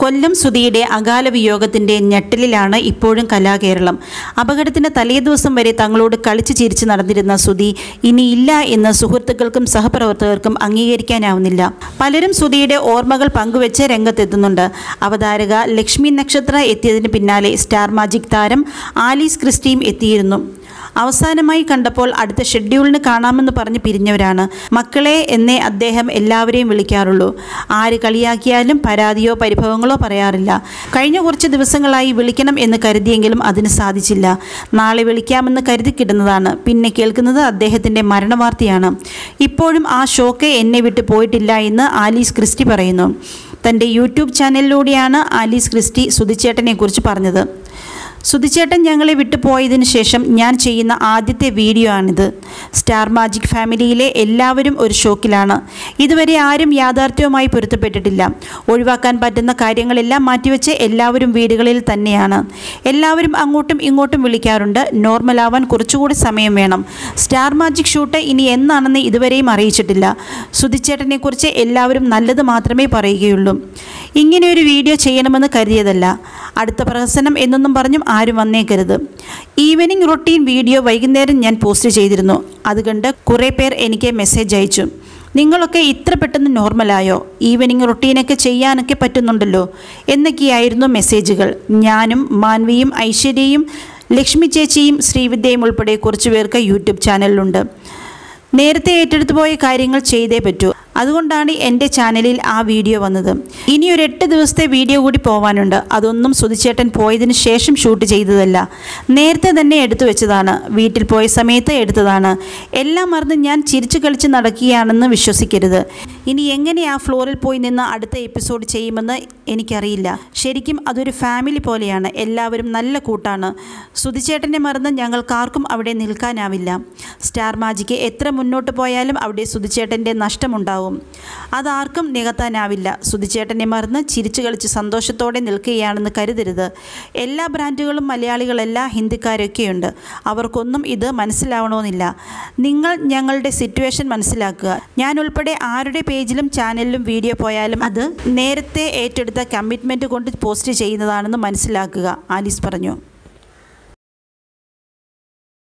കൊല്ലം സുധിയുടെ അകാല വിയോഗത്തിന്റെ ഞെട്ടലിലാണ് ഇപ്പോഴും കലാകേരളം അപകടത്തിന് തലേദിവസം വരെ തങ്ങളോട് കളിച്ചു ചിരിച്ച് നടന്നിരുന്ന സുധി ഇനിയില്ല എന്ന് സുഹൃത്തുക്കൾക്കും സഹപ്രവർത്തകർക്കും അംഗീകരിക്കാനാവുന്നില്ല പലരും സുധിയുടെ ഓർമ്മകൾ പങ്കുവെച്ച് രംഗത്തെത്തുന്നുണ്ട് അവതാരക ലക്ഷ്മി നക്ഷത്ര എത്തിയതിന് പിന്നാലെ സ്റ്റാർ മാജിക് താരം ആലീസ് ക്രിസ്റ്റിയും എത്തിയിരുന്നു അവസാനമായി കണ്ടപ്പോൾ അടുത്ത ഷെഡ്യൂളിന് കാണാമെന്ന് പറഞ്ഞ് പിരിഞ്ഞവരാണ് മക്കളെ എന്നേ അദ്ദേഹം എല്ലാവരെയും വിളിക്കാറുള്ളൂ ആര് കളിയാക്കിയാലും പരാതിയോ പരിഭവങ്ങളോ പറയാറില്ല കഴിഞ്ഞ കുറച്ച് ദിവസങ്ങളായി വിളിക്കണം എന്ന് കരുതിയെങ്കിലും അതിന് സാധിച്ചില്ല നാളെ വിളിക്കാമെന്ന് കരുതി കിടുന്നതാണ് പിന്നെ കേൾക്കുന്നത് അദ്ദേഹത്തിൻ്റെ മരണവാർത്തയാണ് ഇപ്പോഴും ആ ഷോക്ക് എന്നെ വിട്ടു പോയിട്ടില്ല എന്ന് ആലീസ് ക്രിസ്റ്റി പറയുന്നു തൻ്റെ യൂട്യൂബ് ചാനലിലൂടെയാണ് ആലീസ് ക്രിസ്റ്റി സുധിച്ചേട്ടനെക്കുറിച്ച് പറഞ്ഞത് സുധിച്ചേട്ടൻ ഞങ്ങളെ വിട്ടു പോയതിനു ശേഷം ഞാൻ ചെയ്യുന്ന ആദ്യത്തെ വീഡിയോ ആണിത് സ്റ്റാർ മാജിക് ഫാമിലിയിലെ എല്ലാവരും ഒരു ഷോക്കിലാണ് ഇതുവരെ ആരും യാഥാർത്ഥ്യവുമായി പൊരുത്തപ്പെട്ടിട്ടില്ല ഒഴിവാക്കാൻ പറ്റുന്ന കാര്യങ്ങളെല്ലാം മാറ്റിവെച്ച് എല്ലാവരും വീടുകളിൽ തന്നെയാണ് എല്ലാവരും അങ്ങോട്ടും ഇങ്ങോട്ടും വിളിക്കാറുണ്ട് നോർമലാവാൻ കുറച്ചുകൂടി സമയം വേണം സ്റ്റാർ മാജിക് ഷൂട്ട് ഇനി എന്നാണെന്ന് ഇതുവരെയും അറിയിച്ചിട്ടില്ല സുധിച്ചേട്ടനെക്കുറിച്ച് എല്ലാവരും നല്ലത് മാത്രമേ പറയുകയുള്ളൂ ഇങ്ങനെ ഒരു വീഡിയോ ചെയ്യണമെന്ന് കരുതിയതല്ല അടുത്ത പ്രഹസനം എന്നൊന്നും പറഞ്ഞും ആരും വന്നേക്കരുത് ഈവനിങ് റൊട്ടീൻ വീഡിയോ വൈകുന്നേരം ഞാൻ പോസ്റ്റ് ചെയ്തിരുന്നു അത് കണ്ട് കുറേ പേർ എനിക്ക് മെസ്സേജ് അയച്ചു നിങ്ങളൊക്കെ ഇത്ര പെട്ടെന്ന് നോർമലായോ ഈവനിങ് റൊട്ടീനൊക്കെ ചെയ്യാനൊക്കെ പറ്റുന്നുണ്ടല്ലോ എന്നൊക്കെയായിരുന്നു മെസ്സേജുകൾ ഞാനും മാൻവിയും ഐശ്വര്യയും ലക്ഷ്മി ചേച്ചിയും ശ്രീവിദ്യയും ഉൾപ്പെടെ കുറച്ചു പേർക്ക് യൂട്യൂബ് ചാനലിലുണ്ട് നേരത്തെ ഏറ്റെടുത്തു പോയ കാര്യങ്ങൾ ചെയ്തേ പറ്റൂ അതുകൊണ്ടാണ് എൻ്റെ ചാനലിൽ ആ വീഡിയോ വന്നത് ഇനി ഒരു എട്ട് ദിവസത്തെ വീഡിയോ കൂടി പോവാനുണ്ട് അതൊന്നും സുധിച്ചേട്ടൻ പോയതിന് ശേഷം ഷൂട്ട് ചെയ്തതല്ല നേരത്തെ തന്നെ എടുത്തു വെച്ചതാണ് വീട്ടിൽ പോയ സമയത്ത് എടുത്തതാണ് എല്ലാം മറന്ന് ഞാൻ ചിരിച്ചു കളിച്ച് നടക്കുകയാണെന്ന് വിശ്വസിക്കരുത് ഇനി എങ്ങനെ ആ ഫ്ലോറിൽ പോയി നിന്ന് അടുത്ത എപ്പിസോഡ് ചെയ്യുമെന്ന് എനിക്കറിയില്ല ശരിക്കും അതൊരു ഫാമിലി പോലെയാണ് എല്ലാവരും നല്ല കൂട്ടാണ് സുധിച്ചേട്ടനെ മറന്ന് ഞങ്ങൾക്കാർക്കും അവിടെ നിൽക്കാനാവില്ല സ്റ്റാർ മാജിക്ക് എത്ര മുന്നോട്ട് പോയാലും അവിടെ സുധിച്ചേട്ടൻ്റെ നഷ്ടമുണ്ടാവും അതാർക്കും നികത്താനാവില്ല സുധിച്ചേട്ടനെ മറന്ന് ചിരിച്ചു കളിച്ച് സന്തോഷത്തോടെ നിൽക്കുകയാണെന്ന് കരുതരുത് എല്ലാ ബ്രാൻഡുകളും മലയാളികളല്ല ഹിന്ദിക്കാരൊക്കെയുണ്ട് അവർക്കൊന്നും ഇത് മനസ്സിലാവണമെന്നില്ല നിങ്ങൾ ഞങ്ങളുടെ സിറ്റുവേഷൻ മനസ്സിലാക്കുക ഞാൻ ഉൾപ്പെടെ ആരുടെ പേജിലും ചാനലിലും വീഡിയോ പോയാലും അത് നേരത്തെ ഏറ്റെടുത്ത കമ്മിറ്റ്മെൻറ്റ് കൊണ്ട് പോസ്റ്റ് ചെയ്യുന്നതാണെന്ന് മനസ്സിലാക്കുക ആലീസ് പറഞ്ഞു